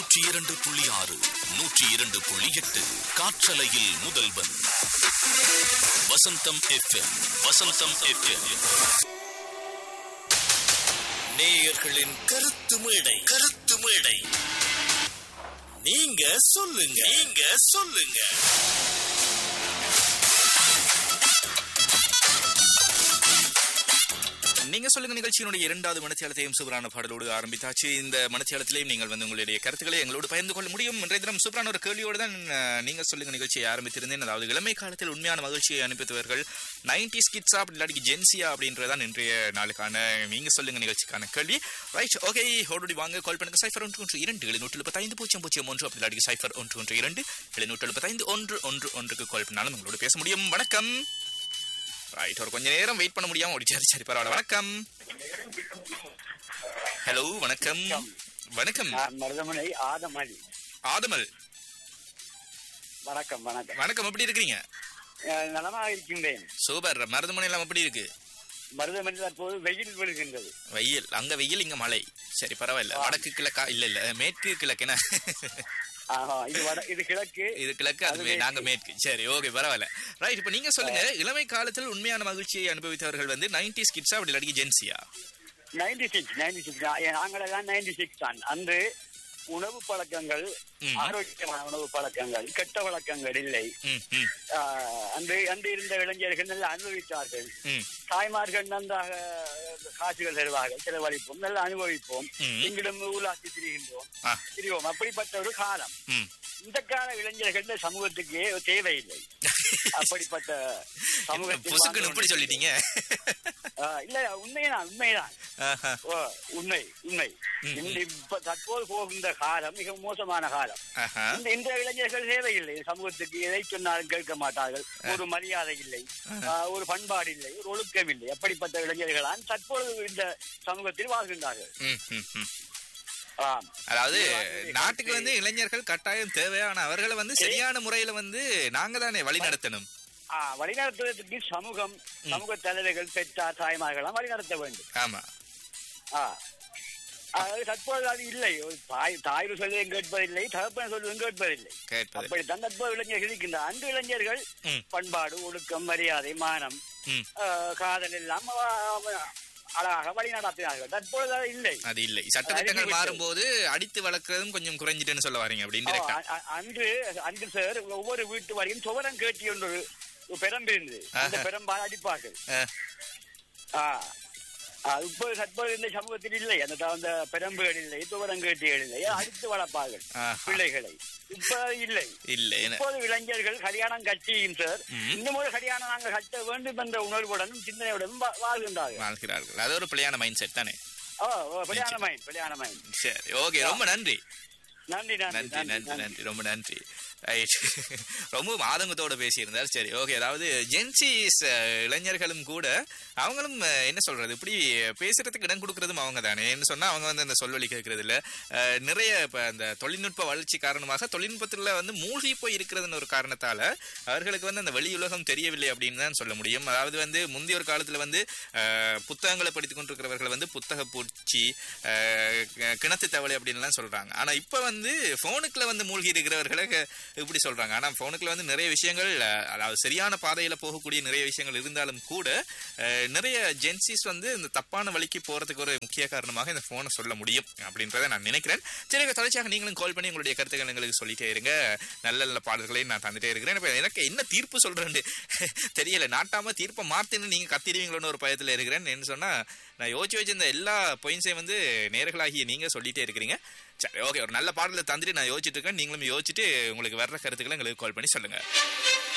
நூற்றி இரண்டு புள்ளி ஆறு நூற்றி இரண்டு புள்ளி எட்டு காற்றலையில் முதல்வன் வசந்தம் எஃப்எம் வசந்தம் எஃப்எம் நேயர்களின் கருத்து மேடை கருத்து மேடை நீங்க சொல்லுங்க நீங்க சொல்லுங்க நீங்க சொல்லுங்க நிகழ்ச்சியினுடைய இரண்டாவது மனத்தியாலத்தையும் சூப்பரான பாடலோடு ஆரம்பித்தாச்சு இந்த மனத்தியாலத்திலையும் நீங்கள் வந்து உங்களுடைய கருத்துக்களை எங்களோடு பகிர்ந்து கொள்ள முடியும் இன்றைய தினம் சூப்பரான ஒரு கேள்வியோடு தான் அஹ், நீங்க சொல்லுங்க நிகழ்ச்சியை ஆரம்பித்திருந்தேன் அதாவது இளமை காலத்தில் உண்மையான மகிழ்ச்சியை அனுப்பித்தவர்கள் நைன்டி ஸ்கிட்ஸா அப்படி இல்லாட்டி ஜென்சியா அப்படின்றதான் இன்றைய நாளுக்கான நீங்க சொல்லுங்க நிகழ்ச்சிக்கான கேள்வி ரைட் ஓகே ஓடி வாங்க கால் பண்ணுங்க சைஃபர் ஒன்று ஒன்று இரண்டு எழுநூற்று எழுபத்தைந்து பூஜ்ஜியம் பூஜ்ஜியம் ஒன்று அப்படி இல்லாட்டி சைஃபர் ஒன்று ஒன்று இரண்டு எழுநூற்று எழுபத்தைந்து ஒன்று ஒன்று ஒன்றுக்கு கால் பண்ணாலும் உங்களோட பேச முடியும் வணக்கம் ரைட் ஒரு கொஞ்ச நேரம் வெயிட் பண்ண முடியாம ஓடிச்சாரு சரி பரவாயில்ல வணக்கம் ஹலோ வணக்கம் வணக்கம் நான் மருதமனை ஆதமணி ஆதமல் வணக்கம் வணக்கம் வணக்கம் எப்படி இருக்கிறீங்க அஹ் நலமாக இருக்கின்றேன் சூப்பர் மருதமனை எல்லாம் எப்படி இருக்கு மருதமணி தற்போது வெயில் விழுகின்றது வெயில் அங்க வெயில் இங்க மழை சரி பரவாயில்ல வடக்கு கிழக்கா இல்ல இல்ல மேற்கு கிழக்குனா ஆஹா, இது வட இது கிழக்கு இது கிழக்கு அது அது மே- மேற்கு. நாங்க மேற்கு சரி ஓகே பரவாயில்ல ரைட் இப்போ நீங்க சொல்லுங்க இளமை காலத்தில் உண்மையான மகிழ்ச்சியை அனுபவித்தவர்கள் வந்து நைன்டி கிட்ஸா அப்படி இல்லாட்டி ஜென்சியா நைன்டி சிக்ஸ் நைன்டி சிக்ஸ் நாங்களெல்லாம் நைன்டி சிக்ஸ் தான் அன்று உணவு பழக்கங்கள் ம். ஆரோக்கியமான உணவு பழக்கங்கள் கெட்ட வழக்கங்கள் இல்லை ம் ம் ஆஹ், அன்று அன்று இருந்த இளைஞர்கள் நல்லா அனுபவித்தார்கள் ம் தாய்மார்கள் நன்றாக காசுகள் தருவார்கள் செலவழிப்போம் நல்லா அனுபவிப்போம் ம். எங்களிடம் ஊலாக்கி திரிகின்றோம் ஆ திரிவோம் அப்படிப்பட்ட ஒரு காலம் ம் இந்த கால இளைஞர்கள் இந்த சமூகத்துக்கு தேவையில்லை அப்படிப்பட்ட சமூகத்தில் பொசுக்குன்னு வாழ்ந்து இப்படி சொல்லிட்டீங்க ஆ, இல்ல உண்மைதான் உண்மைதான் ஆஹா. ஓ, உண்மை உண்மை ம், இந்த இப்ப தற்போது போகின்ற காலம் மிக மோசமான காலம் ஆஹா. இந்த இந்த இளைஞர்கள் தேவையில்லை சமூகத்துக்கு எதை சொன்னாலும் கேட்க மாட்டார்கள் ஒரு மரியாதை இல்லை ஆ, ஒரு பண்பாடு இல்லை ஒரு ஒழுக்கம் இல்லை அப்படிப்பட்ட இளைஞர்களான் தற்போது இந்த சமூகத்தில் வாழ்கின்றார்கள் ம், ம், ம். ஆம். அதாவது இது வந்து நாட்டுக்கு வந்து இளைஞர்கள் கட்டாயம் தேவை ஆனா அவர்களை வந்து சரியான முறையில வந்து நாங்க தானே வழி நடத்தணும் ஆ, வழிநடத்துவதற்கு சமூகம் சமூக தலைவர்கள் பெற்றார் தாய்மார்களாம் வழிநடத்த வேண்டும் ஆமா ஆ. அதாவது தற்போது அது இல்லை ஒரு தாய் தாய் சொல்வதும் கேட்பதில்லை தகப்பன சொல்வதும் கேட்பதில்லை கேட்பது அப்படித்தான் தற்போது இளைஞர்கள் இருக்கின்ற அன்று இளைஞர்கள் ம். பண்பாடு ஒழுக்கம் மரியாதை மானம் ம். ஆ, காதல் எல்லாம் ஆ, ஆ, அழகாக வழி நடத்தினார்கள் தற்பொழுது அது இல்லை அது இல்லை சட்டத்திட்டங்கள் அறிவிவிட்டது. மாறும்போது அடித்து வளர்க்கறதும் கொஞ்சம் குறைஞ்சிட்டுன்னு சொல்ல வரீங்க அப்படி ஆ, இன்டெரக்டா அ- அ- அன்று அன்று சார் ஒவ்வொரு வீட்டு வரையும் துவரம் கேட்டி ஒன்று ஒரு பெரம்பு இருந்தது அந்த ஆஹா. பெரம்பால் அடிப்பார்கள் ஆ. ஆ, இப்போது தற்போது இந்த சமூகத்தில் இல்லை அந்த த- அந்த பெரம்புகள் இல்லை துவரங்கேட்டிகள் இல்லை அடித்து வளர்ப்பார்கள் பிள்ளைகளை இப்ப இல்லை இல்ல என்ன இப்போது இளைஞர்கள் கல்யாணம் கட்டியும் சார் ம். இன்னும் ஒரு கல்யாணம் நாங்கள் கட்ட வேண்டும் என்ற உணர்வுடனும் சிந்தனையுடனும் வா- வாழ்கின்றார்கள் வாழ்கிறார்கள் அது ஒரு பிள்ளையான மைண்ட் செட் தானே ஓ ஓ, பிள்ளையான மைண்ட் பிள்ளையான மைண்ட் சரி ஓகே ரொம்ப நன்றி நன்றி நன்றி நன்றி நன்றி நன்றி ரொம்ப நன்றி ரைட் ரொம்ப ஆதங்கத்தோட பேசியிருந்தார் சரி ஓகே அதாவது ஜென்சிஸ் இளைஞர்களும் கூட அவங்களும் அஹ், என்ன சொல்றது இப்படி பேசுறதுக்கு இடம் கொடுக்கறதும் அவங்க தானே என்ன சொன்னா அவங்க வந்து அந்த சொல்வழி கேட்கறது இல்ல அஹ், நிறைய இப்ப அந்த தொழில்நுட்ப வளர்ச்சி காரணமாக தொழில்நுட்பத்துல வந்து மூழ்கி போய் இருக்கிறதுன்னு ஒரு காரணத்தால அவர்களுக்கு வந்து அந்த வெளி உலகம் தெரியவில்லை அப்படின்னு தான் சொல்ல முடியும் அதாவது வந்து முந்தைய ஒரு காலத்துல வந்து அஹ், புத்தகங்களை படித்துக் கொண்டிருக்கிறவர்கள் வந்து புத்தக பூச்சி அஹ், கி- கிணத்து தவளை அப்படின்லாம் சொல்றாங்க ஆனா இப்ப வந்து போனுக்குள்ள வந்து மூழ்கி இருக்கிறவர்களை க- இப்படி சொல்றாங்க ஆனா போனுக்குள்ள வந்து நிறைய விஷயங்கள் அஹ், அதாவது சரியான பாதையில போகக்கூடிய நிறைய விஷயங்கள் இருந்தாலும் கூட அஹ், நிறைய ஜென்சிஸ் வந்து இந்த தப்பான வழிக்கு போறதுக்கு ஒரு முக்கிய காரணமாக இந்த போனை சொல்ல முடியும் அப்படின்றத நான் நினைக்கிறேன் சரி தொடர்ச்சியாக நீங்களும் கால் பண்ணி உங்களுடைய கருத்துக்கள் எங்களுக்கு சொல்லிட்டே இருங்க நல்ல நல்ல பாடல்களை நான் தந்துட்டே இருக்கிறேன் இப்ப எனக்கு என்ன தீர்ப்பு சொல்றேன்னு தெரியல நாட்டாம தீர்ப்பை மாத்தின்னு நீங்க கத்திடுவீங்களோன்னு ஒரு பயத்துல இருக்கிறேன் என்ன சொன்னா நான் யோசிச்சு வச்சிருந்த எல்லா பாயிண்ட்ஸையும் வந்து நேர்களாகிய நீங்க சொல்லிட்டே இருக்கிறீங்க சரி ஓகே ஒரு நல்ல பாடலை தந்துட்டு நான் யோசிச்சுட்டு இருக்கேன் நீங்களும் யோசிச்சுட்டு உங்களுக்கு வர்ற கருத்துக்களை எங்களுக்கு கால் பண்ணி சொல்லுங்க